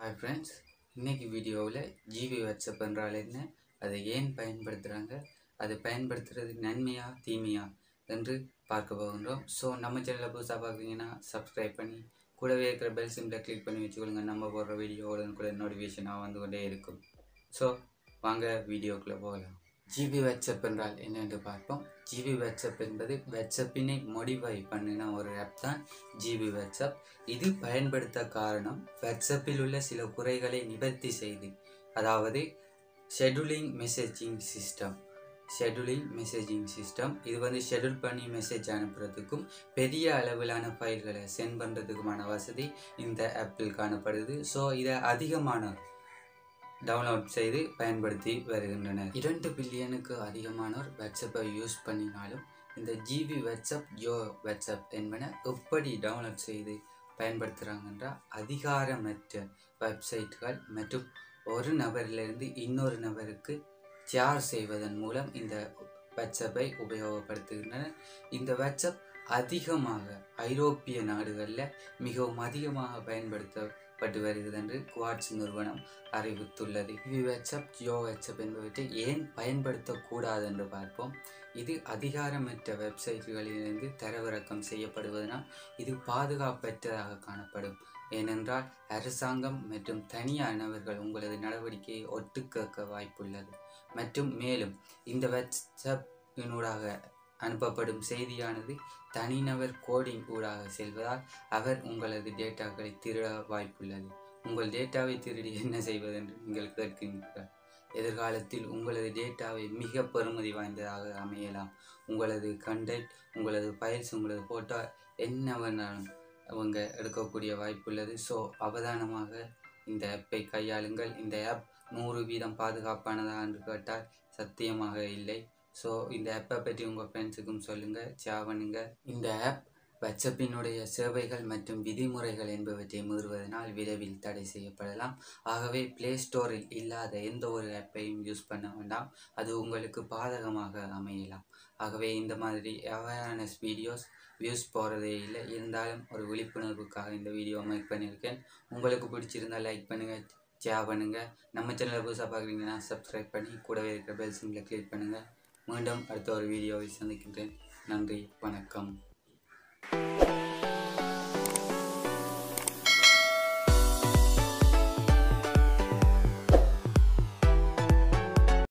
hi friends இன்னைக்கு வீடியோவில் GB WhatsApp என்றால் என்ன அதை ஏன் பயன்படுத்துகிறாங்க அதை பயன்படுத்துறது நன்மையா தீமையா என்று பார்க்க போகின்றோம் ஸோ நம்ம சேனலை புதுசாக பார்க்குறீங்கன்னா சப்ஸ்கிரைப் பண்ணி கூடவே இருக்கிற பெல் சிம்பிளை கிளிக் பண்ணி வச்சுக்கொள்ளுங்க நம்ம போடுற வீடியோவோட கூட நோட்டிஃபிகேஷனாக வந்து கொண்டே இருக்கும் ஸோ வாங்க வீடியோக்குள்ளே போகலாம் ஜிபி வாட்ஸ்அப் என்றால் என்னென்று பார்ப்போம் ஜிபி வாட்ஸ்அப் என்பது வாட்ஸ்அப்பினை மோடிஃபை பண்ணின ஒரு ஆப் தான் ஜிபி வாட்ஸ்அப் இது பயன்படுத்த காரணம் வாட்ஸ்அப்பில் உள்ள சில குறைகளை நிவர்த்தி செய்து அதாவது scheduling messaging system scheduling messaging system இது வந்து ஷெட்யூல் பண்ணி மெசேஜ் அனுப்புறதுக்கும் பெரிய அளவிலான ஃபைல்களை சென்ட் பண்ணுறதுக்குமான வசதி இந்த ஆப்பில் காணப்படுது ஸோ இதை அதிகமான டவுன்லோட் செய்து பயன்படுத்தி வருகின்றனர் இரண்டு பில்லியனுக்கு அதிகமானோர் வாட்ஸ்அப்பை யூஸ் பண்ணினாலும் இந்த ஜிபி வாட்ஸ்அப் ஜோ வாட்ஸ்அப் என்பன எப்படி டவுன்லோட் செய்து பயன்படுத்துகிறாங்கன்றா அதிகாரமற்ற வெப்சைட்டுகள் மற்றும் ஒரு நபரிலிருந்து இன்னொரு நபருக்கு ஷேர் செய்வதன் மூலம் இந்த வாட்ஸ்அப்பை உபயோகப்படுத்துகின்றனர் இந்த வாட்ஸ்அப் அதிகமாக ஐரோப்பிய நாடுகளில் மிகவும் அதிகமாக பயன்படுத்தப்பட்டு வருகிறது என்று குவாட்ஸ் நிறுவனம் அறிவித்துள்ளது இது வாட்ஸ்அப் ஜியோ வாட்ஸ்அப் என்பவற்றை ஏன் பயன்படுத்தக்கூடாது என்று பார்ப்போம் இது அதிகாரமற்ற வெப்சைட்டுகளிலிருந்து தரவிறக்கம் செய்யப்படுவதனால் இது பாதுகாப்பற்றதாக காணப்படும் ஏனென்றால் அரசாங்கம் மற்றும் தனியார் நபர்கள் உங்களது நடவடிக்கையை ஒட்டுக்கேட்க வாய்ப்புள்ளது மற்றும் மேலும் இந்த வாட்ஸ்அப்பினூடாக அனுப்பப்படும் செய்தியானது தனிநபர் கோடிங் ஊடாக செல்வதால் அவர் உங்களது டேட்டாக்களை திருட வாய்ப்புள்ளது உங்கள் டேட்டாவை திருடி என்ன செய்வது என்று நீங்கள் கேட்கின்றீர்கள் எதிர்காலத்தில் உங்களது டேட்டாவை மிக பெறுமதி வாய்ந்ததாக அமையலாம் உங்களது கண்டென்ட் உங்களது ஃபைல்ஸ் உங்களது ஃபோட்டோ என்ன வேணாலும் அவங்க எடுக்கக்கூடிய வாய்ப்புள்ளது ஸோ அவதானமாக இந்த ஆப்பை கையாளுங்கள் இந்த ஆப் நூறு வீதம் பாதுகாப்பானதா என்று கேட்டால் சத்தியமாக இல்லை ஸோ இந்த ஆப்பை பற்றி உங்கள் ஃப்ரெண்ட்ஸுக்கும் சொல்லுங்கள் ஷேர் பண்ணுங்கள் இந்த ஆப் வாட்ஸ்அப்பினுடைய சேவைகள் மற்றும் விதிமுறைகள் என்பவற்றை மீறுவதனால் விரைவில் தடை செய்யப்படலாம் ஆகவே ப்ளே ஸ்டோரில் இல்லாத எந்த ஒரு ஆப்பையும் யூஸ் பண்ண வேண்டாம் அது உங்களுக்கு பாதகமாக அமையலாம் ஆகவே இந்த மாதிரி அவேர்னஸ் வீடியோஸ் வியூஸ் போகிறதே இல்லை இருந்தாலும் ஒரு விழிப்புணர்வுக்காக இந்த வீடியோ மேக் பண்ணியிருக்கேன் உங்களுக்கு பிடிச்சிருந்தால் லைக் பண்ணுங்கள் ஷேர் பண்ணுங்கள் நம்ம சேனலை புதுசாக பார்க்குறீங்கன்னா சப்ஸ்கிரைப் பண்ணி கூடவே இருக்கிற பெல் சிம்பிளை கிளிக் பண்ணுங்கள் மீண்டும் அடுத்த ஒரு வீடியோவில் சந்திக்கின்றேன் நன்றி வணக்கம்